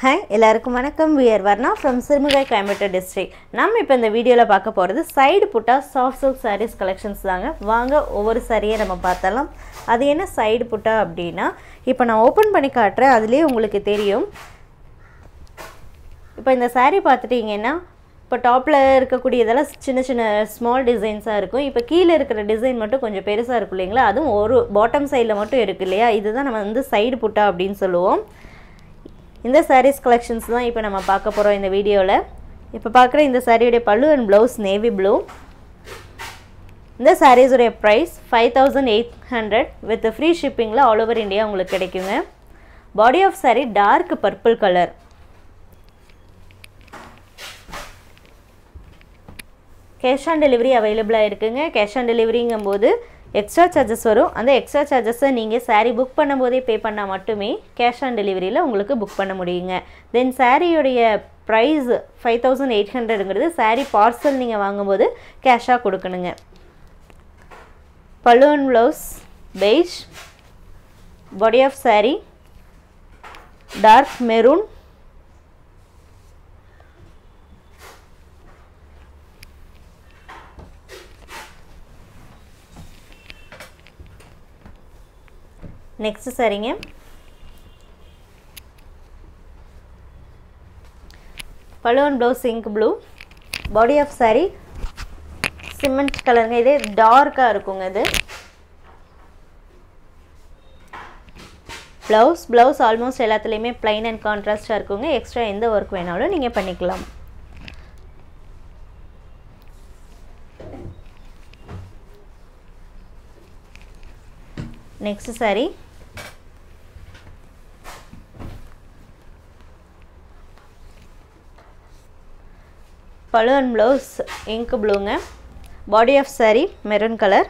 hi எல்லாருக்கும் வணக்கம் we're Varna from Sirumugai Coimbatore district நம்ம இப்போ இந்த வீடியோவில் பார்க்க போகிறது சைடு புட்டா சாஃப்ட் சில்க் சாரீஸ் கலெக்ஷன்ஸ் தாங்க வாங்க ஒவ்வொரு சாரியை நம்ம பார்த்தலாம் அது என்ன சைடு புட்டா அப்படின்னா இப்போ நான் ஓப்பன் பண்ணி காட்டுறேன் அதுலேயே உங்களுக்கு தெரியும் இப்போ இந்த saree பார்த்துட்டிங்கன்னா இப்போ டாப்பில் இருக்கக்கூடிய இதெல்லாம் சின்ன சின்ன ஸ்மால் டிசைன்ஸாக இருக்கும் இப்போ கீழே இருக்கிற டிசைன் மட்டும் கொஞ்சம் பெருசாக இருக்கும் இல்லைங்களா அதுவும் ஒரு பாட்டம் சைடில் மட்டும் இருக்குது இல்லையா இதுதான் நம்ம வந்து சைடு புட்டா அப்படின்னு சொல்லுவோம் இந்த sarees கலெக்ஷன்ஸ் தான் இப்போ நம்ம பார்க்க போகிறோம் இந்த வீடியோவில் இப்போ பார்க்குற இந்த சாரியுடைய பல்லு அண்ட் ப்ளவுஸ் நேவி ப்ளூ இந்த சாரீஸுடைய price five thousand eight hundred with free ஷிப்பிங்கில் ஆல் ஓவர் இந்தியா உங்களுக்கு கிடைக்குங்க body of saree dark purple colour cash on delivery அவைலபிளாக இருக்குங்க கேஷ் ஆன் டெலிவரிங்கும்போது எக்ஸ்ட்ரா சார்ஜஸ் வரும் அந்த எக்ஸ்ட்ரா சார்ஜஸை நீங்கள் saree புக் பண்ணும்போதே பே பண்ணால் மட்டுமே கேஷ் ஆன் டெலிவரியில் உங்களுக்கு புக் பண்ண முடியுங்க தென் சாரியுடைய ப்ரைஸ் ஃபைவ் தௌசண்ட் எயிட் ஹண்ட்ரடுங்கிறது saree பார்சல் நீங்கள் வாங்கும்போது கேஷாக கொடுக்கணுங்க balloon blouse beige body of saree dark maroon next சரிங்க balloon blouse ink blue body of saree cement கலருங்க இதே டார்க்காக இருக்குங்க இது ப்ளவுஸ் ப்ளவுஸ் ஆல்மோஸ்ட் எல்லாத்துலேயுமே ப்ளைன் அண்ட் கான்ட்ராஸ்டாக இருக்குங்க எக்ஸ்ட்ரா எந்த ஒர்க் வேணாலும் நீங்கள் பண்ணிக்கலாம் next saree balloon blouse ink ப்ளூங்க body of saree maroon colour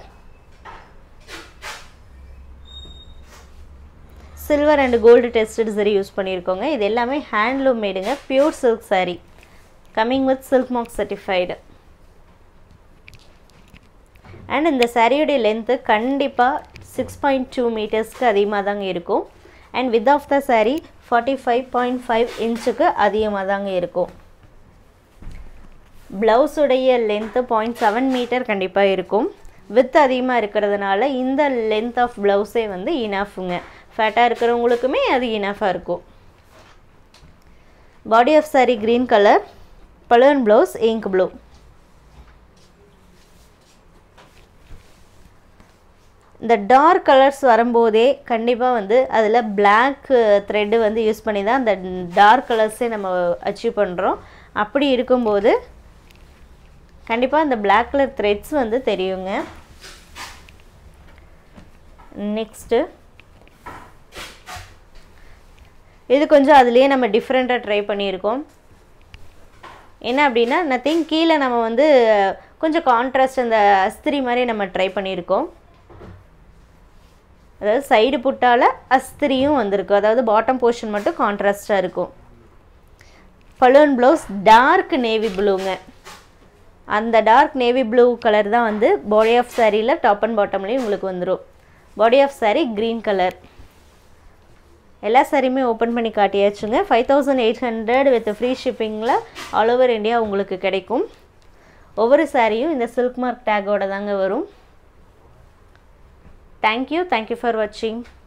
silver and gold tested zari use பண்ணியிருக்கோங்க இது எல்லாமே ஹேண்ட்லூம் மேடுங்க pure silk saree coming with silk mark certified and இந்த சாரியுடைய லென்த்து கண்டிப்பாக சிக்ஸ் பாயிண்ட் டூ மீட்டர்ஸ்க்கு அதிகமாக தாங்க இருக்கும் and with of the saree forty five point five இன்ச்சுக்கு அதிகமாக தாங்க இருக்கும் ப்ளவுஸுடைய லென்த்து பாயிண்ட் செவன் மீட்டர் கண்டிப்பாக இருக்கும் வித் அதிகமாக இருக்கிறதுனால இந்த லென்த் ஆஃப் ப்ளவுஸே வந்து இனஃபுங்க ஃபேட்டாக இருக்கிறவங்களுக்குமே அது இனஃபாக இருக்கும் body of saree green colour balloon blouse ink blue இந்த டார்க் கலர்ஸ் வரும்போதே கண்டிப்பாக வந்து அதில் பிளாக் த்ரெட்டு வந்து யூஸ் பண்ணி தான் அந்த டார்க் கலர்ஸே நம்ம அச்சீவ் பண்ணுறோம் அப்படி இருக்கும்போது கண்டிப்பாக இந்த பிளாக் கலர் த்ரெட்ஸ் வந்து தெரியுங்க நெக்ஸ்ட்டு இது கொஞ்சம் அதுலேயே நம்ம டிஃப்ரெண்ட்டாக ட்ரை பண்ணியிருக்கோம் என்ன அப்படின்னா நத்திங் கீழே நம்ம வந்து கொஞ்சம் கான்ட்ராஸ்ட் அந்த அஸ்திரி மாதிரி நம்ம ட்ரை பண்ணியிருக்கோம் அதாவது சைடு புட்டால் அஸ்திரியும் வந்திருக்கு அதாவது பாட்டம் போர்ஷன் மட்டும் கான்ட்ராஸ்டாக இருக்கும் பலூன் ப்ளவுஸ் டார்க் நேவி ப்ளூங்க அந்த டார்க் நேவி ப்ளூ கலர் தான் வந்து பாடி ஆஃப் சாரியில் டாப் அண்ட் பாட்டம்லேயும் உங்களுக்கு வந்துடும் body of sari green colour எல்லா சாரியுமே ஓப்பன் பண்ணி காட்டியாச்சுங்க five thousand eight hundred with free ஷிப்பிங்கில் ஆல் ஓவர் இந்தியா உங்களுக்கு கிடைக்கும் ஒவ்வொரு சாரியும் இந்த சில்க் மார்க் டேக்கோட தாங்க வரும் தேங்க்யூ தேங்க்யூ ஃபார் வாட்சிங்